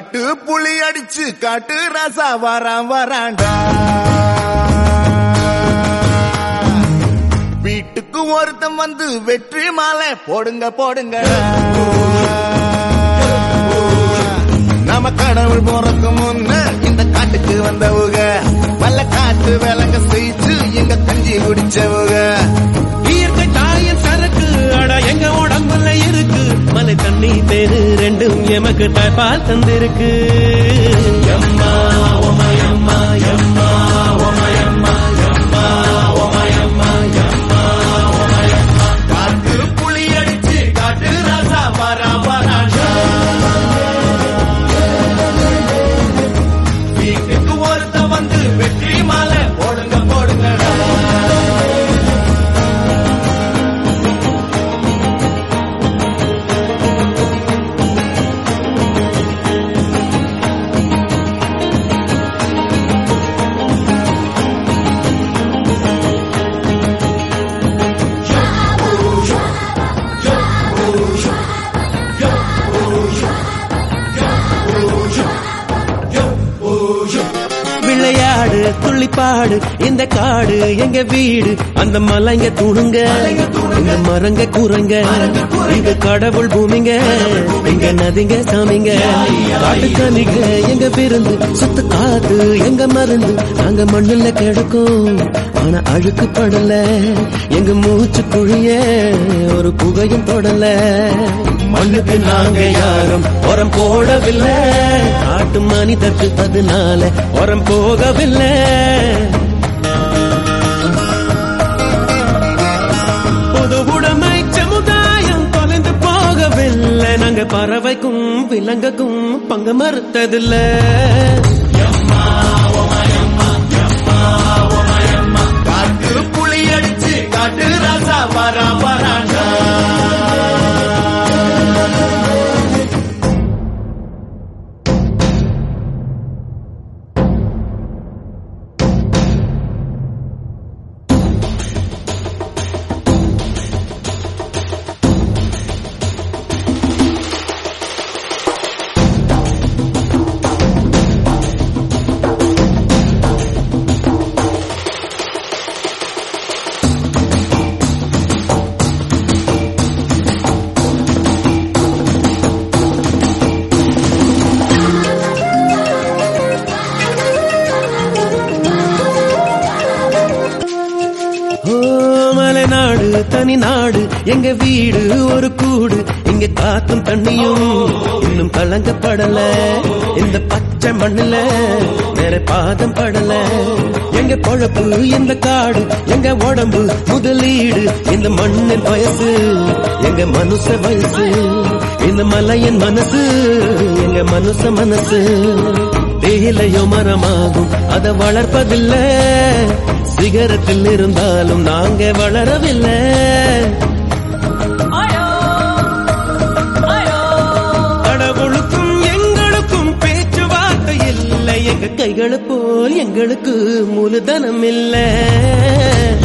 காட்டு புளி அடிச்சு காட்டு ரசா வரான் வராண்டா வீட்டுக்கு ஒருத்தன் வந்து வெற்றி மாலை போடுங்க போடுங்க நம்ம கடவுள் போறதுக்கு முன்ன இந்த காட்டுக்கு வந்தவுக வல்ல காட்டு விலங்க செய்து எங்க கஞ்சி குடிச்சவுக இயற்கை தாயின் சரக்கு அட எங்க உடம்புல இருக்கு மலை தண்ணி தேரு ரெண்டும் எமக்கு தாய்ப்பால் தந்திருக்கு எம்மா ஒமயம்மா எம்மா ஒமயம்மா எம்மா ஒமயம்மா எம்மா காட்டு புளி அடிச்சு காட்டு ரசா வரா வராண்டா வீட்டுக்கு ஒருத்தன் வந்து வெற்றி மாலை போடுங்க போடுங்கடா விளையாடு துள்ளிப்பாடு இந்த காடு எங்க வீடு அந்த மலைங்க துணுங்க இந்த மரங்க கூறங்க இது கடவுள் பூமிங்க எங்க நதிங்க சாமிங்க காட்டு கனிங்க எங்க விருந்து சுத்த காத்து எங்க மருந்து நாங்க மண்ணுல கிடக்கும் ஆனா அழுக்கு படல எங்க மூச்சு குழிய ஒரு புகையும் தொடல மண்ணுக்கு நாங்க யாரும் உரம் போடவில்லை காட்டு மனிதற்கு அதனால உரம் போகவில்லை பொது உடைமை சமுதாயம் தொலைந்து போகவில்லை நாங்க பறவைக்கும் விலங்குக்கும் பங்கு மறுத்ததில்ல காட்டு புளி அடிச்சு காட்டு ரசா வரா வராண்டா ஓ மலைநாடு தனி நாடு எங்க வீடு ஒரு கூடு இங்க காத்தும் தண்ணியும் இன்னும் கலங்கப்படல இந்த பச்சை மண்ணுல வேற பாதம் படல எங்க பொழப்பு இந்த காடு எங்க உடம்பு முதலீடு இந்த மண்ணின் வயசு எங்க மனுஷ வயசு இந்த மலையின் மனசு எங்க மனுஷ மனசு தேயிலையோ மரமாகும் அதை வளர்ப்பதில்லை சிகரத்தில் இருந்தாலும் நாங்க வளரவில்லை கடவுளுக்கும் எங்களுக்கும் பேச்சுவார்த்தை இல்லை எங்க கைகளை போல் எங்களுக்கு மூலதனம் இல்லை